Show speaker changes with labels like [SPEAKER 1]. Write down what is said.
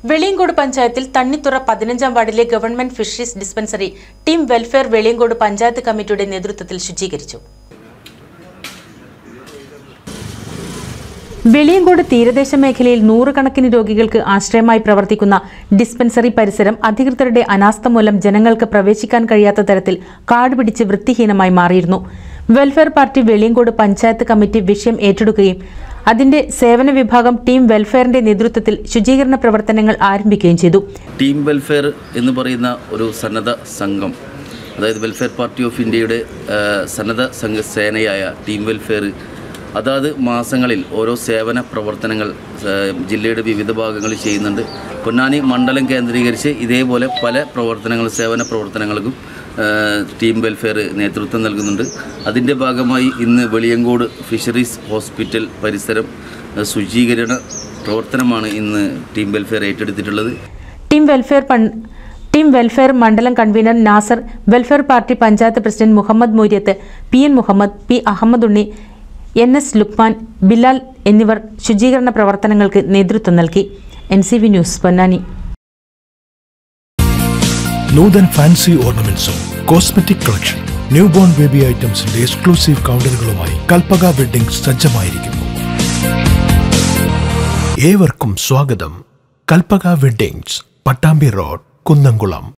[SPEAKER 1] വെളിയങ്കോട് പഞ്ചായത്തിൽ തണ്ണിത്തുറ പതിനഞ്ചാം വാർഡിലെ government fisheries dispensary team welfare Veliyankode panchayat കമ്മിറ്റിയുടെ നേതൃത്വത്തിൽ ശുചീകരിച്ചു വെളിയങ്കോട് തീരദേശ മേഖലയിൽ നൂറുകണക്കിന് രോഗികൾക്ക് ആശ്രയമായി പ്രവർത്തിക്കുന്ന ഡിസ്പെൻസറി പരിസരം അധികൃതരുടെ അനാസ്ഥ മൂലം ജനങ്ങൾക്ക് പ്രവേശിക്കാൻ കഴിയാത്ത തരത്തിൽ കാട് പിടിച്ച് വൃത്തിഹീനമായി മാറിയിരുന്നു welfare party Veliyankode panchayat committee വിഷയം ഏറ്റെടുക്കുകയും അതിന്റെ സേവന വിഭാഗം ടീം വെൽഫെയറിന്റെ നേതൃത്വത്തിൽ ശുചീകരണ പ്രവർത്തനങ്ങൾ ആരംഭിക്കുകയും ചെയ്തു
[SPEAKER 2] ടീം വെൽഫെയർ എന്ന് പറയുന്ന ഒരു സന്നദ്ധ സംഘം അതായത് വെൽഫെയർ പാർട്ടി ഓഫ് ഇന്ത്യയുടെ ആ, സന്നദ്ധ സംഘ സേനയായ ടീം വെൽഫെയർ അതാത് മാസങ്ങളിൽ ഓരോ സേവന പ്രവർത്തനങ്ങൾ ആ, ജില്ലയുടെ വിവിധ ഭാഗങ്ങളിൽ ചെയ്യുന്നുണ്ട് പൊന്നാനി മണ്ഡലം കേന്ദ്രീകരിച്ച് ഇതേപോലെ പല പ്രവർത്തനങ്ങൾ സേവന പ്രവർത്തനങ്ങൾക്കും ആ, ടീം വെൽഫെയർ നേതൃത്വം നൽകുന്നുണ്ട് അതിൻ്റെ ഭാഗമായി ഇന്ന് വെളിയങ്കോട് ഫിഷറീസ് ഹോസ്പിറ്റൽ പരിസരം ആ, ശുചീകരണ പ്രവർത്തനമാണ് ഇന്ന് ടീം വെൽഫെയർ ഏറ്റെടുത്തിട്ടുള്ളത്
[SPEAKER 1] ടീം വെൽഫെയർ പൺ- ടീം വെൽഫെയർ മണ്ഡലം convener Nasar welfare party panchayat president Muhammad Mooryath P N Muhammad P Ahammad Unni N S Luqman Bilal എന്നിവർ ശുചീകരണ പ്രവർത്തനങ്ങൾക്ക് നേതൃത്വം നൽകി N C V news Ponnani
[SPEAKER 3] Noothan fancy ഓർണമെന്റ്സും cosmetic collection new born baby ഐറ്റംസിന്റെ എക്സ്ക്ലൂസീവ് കൗണ്ടറുകളുമായി കൽപ്പക വെഡിംഗ് സജ്ജമായിരിക്കുന്നു ഏവർക്കും സ്വാഗതം കൽപ്പക വെഡിങ്സ് പട്ടാമ്പി റോഡ് കുന്നംകുളം